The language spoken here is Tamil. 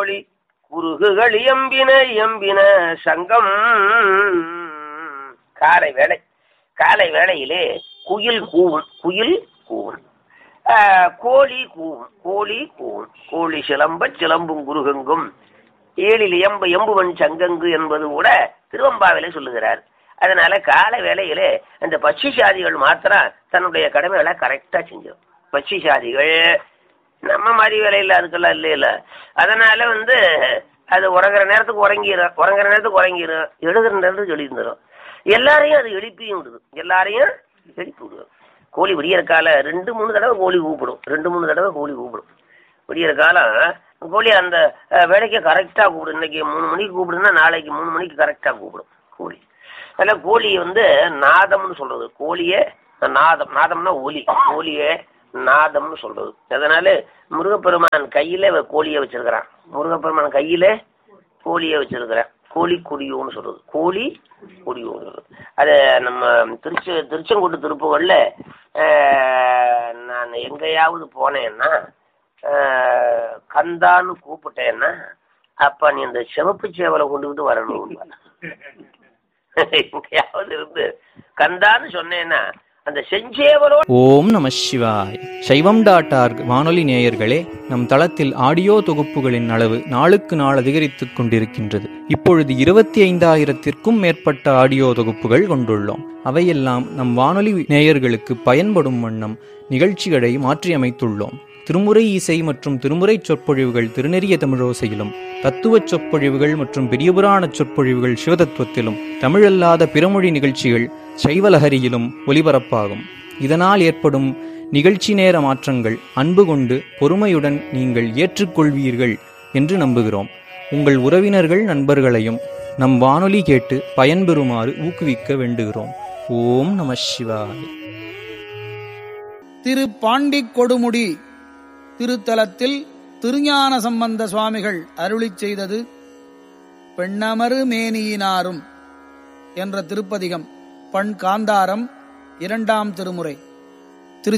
கோழி குருகுகள் எம்பின எம்பின சங்கம் காலை வேளை காலை வேளையிலே குயில் கூவும் குயில் கூவும் ஆஹ், கோழி கூவும் கோழி கூவும் கோழி சிலம்ப சிலம்பும் குருகெங்கும் ஏழில் எம்பு எம்புவன் சங்கங்கு என்பது கூட திருவம்பாவிலே சொல்லுகிறார் அதனால காலை வேளையிலே அந்த பட்சி சாதிகள் மாத்திரம் தன்னுடைய கடமைகளை கரெக்டா செஞ்சிடும் பட்சி சாதிகள் நம்ம மாதிரி வேலையில் அதுக்கெல்லாம் இல்லை இல்ல அதனால வந்து அது உறங்குற நேரத்துக்கு உறங்கிடும் உறங்குற நேரத்துக்கு உறங்கிடும் எழுதுற நேரத்துக்கு எழுந்துடும் எல்லாரையும் அது எழுப்பியும் விடுது எல்லாரையும் எழுப்பி விடுது கோழி விடியற கால ரெண்டு மூணு தடவை கோழி கூப்பிடும் ரெண்டு மூணு தடவை கோழி கூப்பிடும் விடியற காலம் கோழி அந்த அஹ், வேலைக்கு கரெக்டாக கூப்பிடும் இன்னைக்கு மூணு மணிக்கு கூப்பிடுன்னா நாளைக்கு மூணு மணிக்கு கரெக்டாக கூப்பிடும் கோழி அதில் கோழி வந்து நாதம்னு சொல்றது கோழியே நாதம் நாதம்னா ஒலி கோழியே நாதம்னு சொல்றது அதனால முருகப்பெருமான் கையில இவ கோழியை வச்சிருக்கிறான் முருகப்பெருமான் கையில கோழியை வச்சிருக்கிறான் கோழி கொடியோன்னு சொல்றது கோழி கொடியோன்னு சொல்றது அது நம்ம திருச்சி திருச்செங்கோட்டு திருப்புகள்ல ஆஹ், நான் எங்கேயாவது போனேன்னா ஆஹ், கந்தான்னு கூப்பிட்டேன்னா அப்ப நீ அந்த சிவப்பு சேவலை கொண்டுகிட்டு வரணும் எங்கேயாவது இருந்து கந்தான்னு சொன்னேன்னா அந்த செஞ்சேவலோ ஓம் நம சிவாய் சைவம் டாட் ஆர்க் வானொலி நேயர்களே நம் தளத்தில் ஆடியோ தொகுப்புகளின் அளவு நாளுக்கு நாள் அதிகரித்துக் கொண்டிருக்கின்றது இப்பொழுது இருபத்தி ஐந்தாயிரத்திற்கும் மேற்பட்ட ஆடியோ தொகுப்புகள் கொண்டுள்ளோம் அவையெல்லாம் நம் வானொலி நேயர்களுக்கு பயன்படும் வண்ணம் நிகழ்ச்சிகளை மாற்றியமைத்துள்ளோம் திருமுறை இசை மற்றும் திருமுறை சொற்பொழிவுகள் திருநெறிய தமிழோசையிலும் தத்துவச் சொற்பொழிவுகள் மற்றும் பெரியபுராண சொற்பொழிவுகள் சிவதத்துவத்திலும் தமிழல்லாத பிறமொழி நிகழ்ச்சிகள் சைவலஹரியிலும் ஒலிபரப்பாகும் இதனால் ஏற்படும் நிகழ்ச்சி நேர மாற்றங்கள் அன்பு கொண்டு பொறுமையுடன் நீங்கள் ஏற்றுக்கொள்வீர்கள் என்று நம்புகிறோம் உங்கள் உறவினர்கள் நண்பர்களையும் நம் வானொலி கேட்டு பயன்பெறுமாறு ஊக்குவிக்க வேண்டுகிறோம் ஓம் நம சிவாய திரு பாண்டி கொடுமுடி திருத்தலத்தில் திருஞான சம்பந்த சுவாமிகள் அருளிச் செய்தது பெண்ணமரு மேனியினாரும் என்ற திருப்பதிகம் பண் காந்தாரம் இரண்டாம் திருமுறை